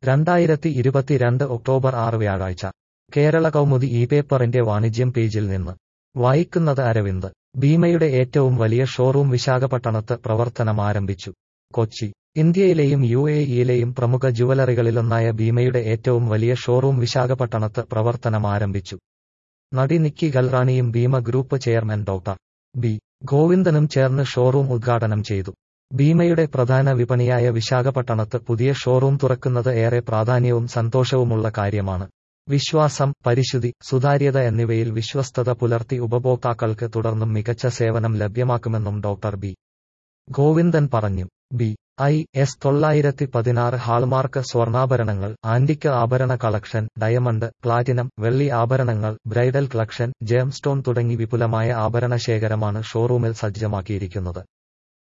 രണ്ടായിരത്തി ഇരുപത്തിരണ്ട് ഒക്ടോബർ ആറ് വ്യാഴാഴ്ച കേരള കൗമുദി ഈ പേപ്പറിന്റെ വാണിജ്യം പേജിൽ നിന്ന് വായിക്കുന്നത് അരവിന്ദ് ഭീമയുടെ ഏറ്റവും വലിയ ഷോറൂം വിശാഖപട്ടണത്ത് പ്രവർത്തനം ആരംഭിച്ചു കൊച്ചി ഇന്ത്യയിലെയും യു എ ഇയിലെയും പ്രമുഖ ജുവലറികളിലൊന്നായ ഭീമയുടെ ഏറ്റവും വലിയ ഷോറൂം വിശാഖപട്ടണത്ത് പ്രവർത്തനം ആരംഭിച്ചു നടി നിക്കി ഗൽറാണിയും Bhima group chairman doctor B ഗോവിന്ദനും ചേർന്ന് ഷോറൂം ഉദ്ഘാടനം ചെയ്തു ഭീമയുടെ പ്രധാന വിപണിയായ വിശാഖപട്ടണത്ത് പുതിയ ഷോറൂം തുറക്കുന്നത് ഏറെ പ്രാധാന്യവും സന്തോഷവുമുള്ള കാര്യമാണ് വിശ്വാസം പരിശുദ്ധി സുതാര്യത എന്നിവയിൽ വിശ്വസ്തത പുലർത്തി ഉപഭോക്താക്കൾക്ക് തുടർന്നും മികച്ച സേവനം ലഭ്യമാക്കുമെന്നും ഡോക്ടർ ബി ഗോവിന്ദൻ പറഞ്ഞു ബി ഐ എസ് തൊള്ളായിരത്തി പതിനാറ് ഹാൾമാർക്ക് സ്വർണ്ണാഭരണങ്ങൾ ആന്റിക്ക് ആഭരണ കളക്ഷൻ ഡയമണ്ട് പ്ലാറ്റിനം വെള്ളി ആഭരണങ്ങൾ ബ്രൈഡൽ കളക്ഷൻ ജെംസ്റ്റോൺ തുടങ്ങി വിപുലമായ ആഭരണ ശേഖരമാണ് ഷോറൂമിൽ സജ്ജമാക്കിയിരിക്കുന്നത്